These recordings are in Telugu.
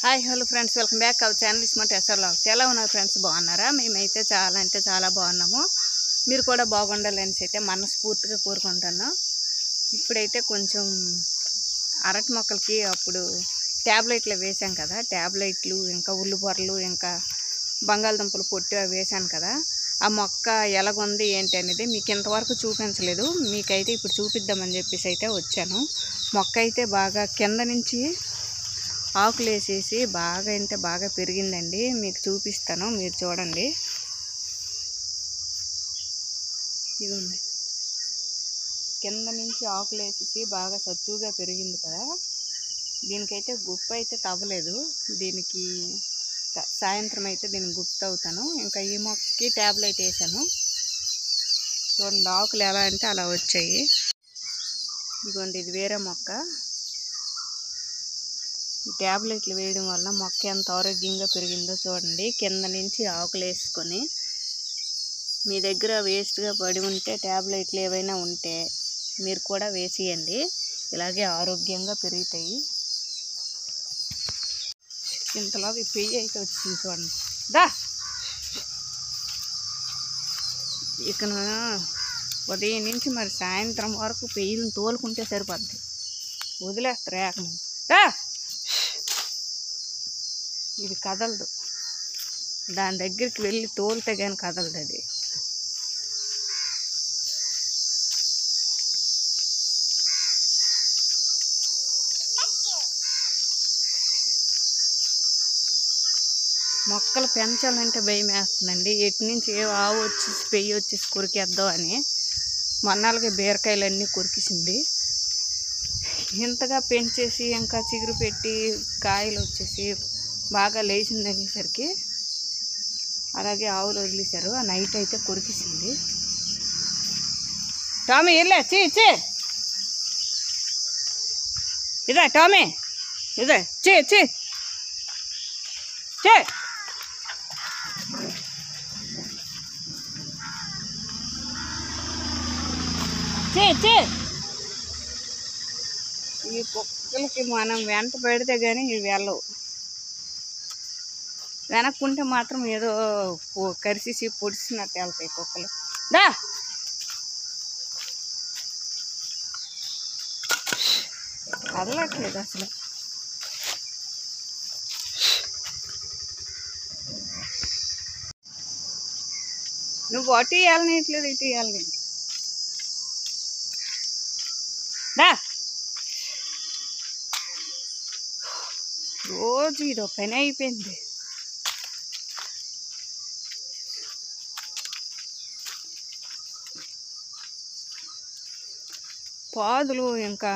hi hello friends welcome back our channel smart SR logs ఎలా ఉన్నారు ఫ్రెండ్స్ బాగున్నారా మేమైతే చాలా అంటే చాలా బాగున్నాము మీరు కూడా బాగుండాలని అయితే మనస్ఫూర్తిగా కోరుకుంటున్నాం ఇప్పుడైతే కొంచెం అరటి మొక్కలకి అప్పుడు ట్యాబ్లెట్లు వేసాం కదా ట్యాబ్లెట్లు ఇంకా ఉల్లిపొరలు ఇంకా బంగాళదుంపలు పొట్టు అవి వేసాను కదా ఆ మొక్క ఎలాగుంది ఏంటి అనేది మీకు ఇంతవరకు చూపించలేదు మీకైతే ఇప్పుడు చూపిద్దామని చెప్పేసి అయితే వచ్చాను మొక్క అయితే బాగా కింద నుంచి ఆకులు వేసేసి బాగా అంటే బాగా పెరిగిందండి మీకు చూపిస్తాను మీరు చూడండి ఇదిగోండి కింద నుంచి ఆకులు వేసేసి బాగా సత్తుగా పెరిగింది కదా దీనికైతే గుప్ప అయితే తవ్వలేదు దీనికి సా- సాయంత్రం అయితే దీనికి గుప్త అవుతాను ఇంకా ఈ మొక్కకి ట్యాబ్లెట్ వేసాను చూడండి ఆకులు ఎలా అంటే అలా వచ్చాయి ఇదిగోండి ఇది వేరే మొక్క ఈ ట్యాబ్లెట్లు వేయడం వల్ల మొక్క ఎంత ఆరోగ్యంగా పెరిగిందో చూడండి కింద నుంచి ఆకులు వేసుకొని మీ దగ్గర వేస్ట్గా పడి ఉంటే ట్యాబ్లెట్లు ఏవైనా ఉంటే మీరు కూడా వేసియండి ఇలాగే ఆరోగ్యంగా పెరుగుతాయి ఇంతలో ఈ పెయ్యి అయితే వచ్చింది చూడండి దా ఇక ఉదయం నుంచి మరి సాయంత్రం వరకు పెయ్యిలను తోలుకుంటే సరిపోద్ది వదిలేస్తారు ఏకం దా ఇది కదలదు దాని దగ్గరికి వెళ్ళి తోలితే కానీ కదలదు అది మొక్కలు పెంచాలంటే భయం వేస్తుందండి ఎటు నుంచి ఏ ఆవు వచ్చేసి పెయ్యి వచ్చేసి కొరికేద్దాం అని మొన్నాళ్ళకి బీరకాయలన్నీ కొరికేసింది ఇంతగా పెంచేసి ఇంకా చిగురు పెట్టి కాయలు వచ్చేసి బాగా లేచింది అనేసరికి అలాగే ఆవులు వదిలేశారు ఆ నైట్ అయితే కొరికేసింది టామీ ఇల్లే చీ చీ ఇదే టామీ ఇదే చీ చీ చే చే చే ఈ కుక్కలకి మనం వెంట పెడితే కానీ ఇవి వెళ్ళవు వెనక్కుంటే మాత్రం ఏదో పొ- కరిసేసి పొడిచినట్టు వెళ్తాయి కుక్కలు దా కదలట్లేదు అసలు నువ్వు అటు ఇవ్వాలనిట్లేదు ఇటు ఇవ్వాలని దా రోజు ఇదో పని అయిపోయింది పాదులు ఇంకా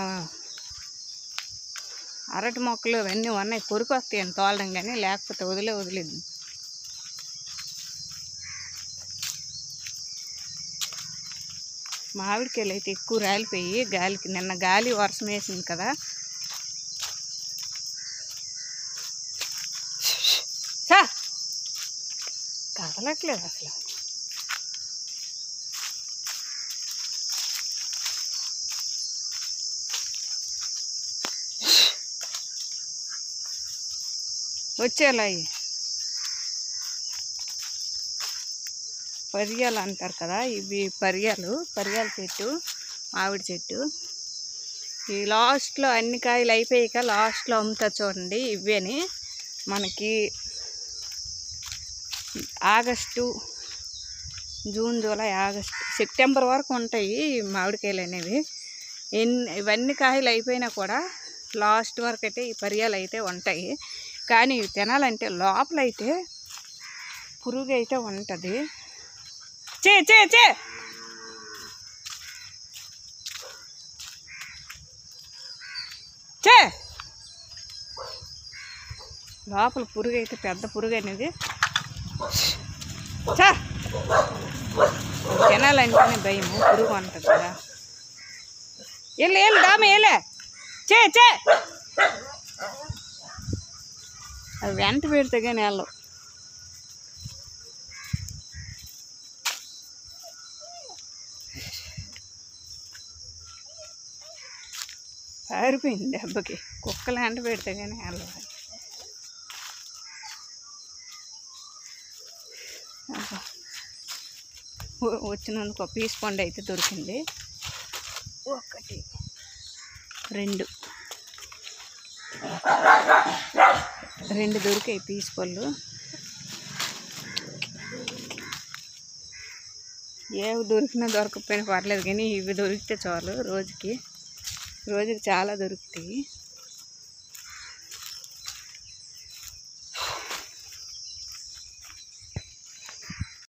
అరటి మొక్కలు ఇవన్నీ ఉన్నాయి కొరికొస్తాయి అని తోలడం కానీ లేకపోతే వదిలే వదిలేదు మామిడికాయలు అయితే ఎక్కువ రాలిపోయి గాలికి నిన్న గాలి వర్షం వేసింది కదా సా కదలట్లేదు అసలు వచ్చేలా అయ్యి పరియాలు అంటారు కదా ఇవి పరియాలు పరియాల చెట్టు మామిడి చెట్టు ఈ లాస్ట్లో అన్ని కాయలు అయిపోయాక లాస్ట్లో అమ్ముతారు చూడండి ఇవేని మనకి August June July August September వరకు ఉంటాయి ఈ మామిడికాయలు అనేవి ఎన్ని ఇవన్నీ కాయలు అయిపోయినా కూడా లాస్ట్ వరకు అయితే ఈ పరియాలు అయితే ఉంటాయి కానీ ఇవి తినాలంటే లోపలైతే పురుగు అయితే ఉంటుంది చే చే చే చే లోపల పురుగు అయితే పెద్ద పురుగు అనేది చా తినాలంటేనే భయము పురుగు ఉంటుంది కదా వెళ్ళు వెళ్ళు దామ వెళ్ళే చే చే అది వెంట పెడితే కానీ వెళ్ళవు పారిపోయింది దెబ్బకి కుక్కలు ఎంట పెడితే కానీ వెళ్ళదు వ- వచ్చినందుకు ఒక పీస్ పండు అయితే దొరికింది ఒకటి రెండు రెండు దొరికాయి పీస్ పళ్ళు ఏవి దొరికినా దొరకకపోయినా పర్లేదు కానీ ఇవి దొరికితే చాలు రోజుకి రోజుకి చాలా దొరుకుతాయి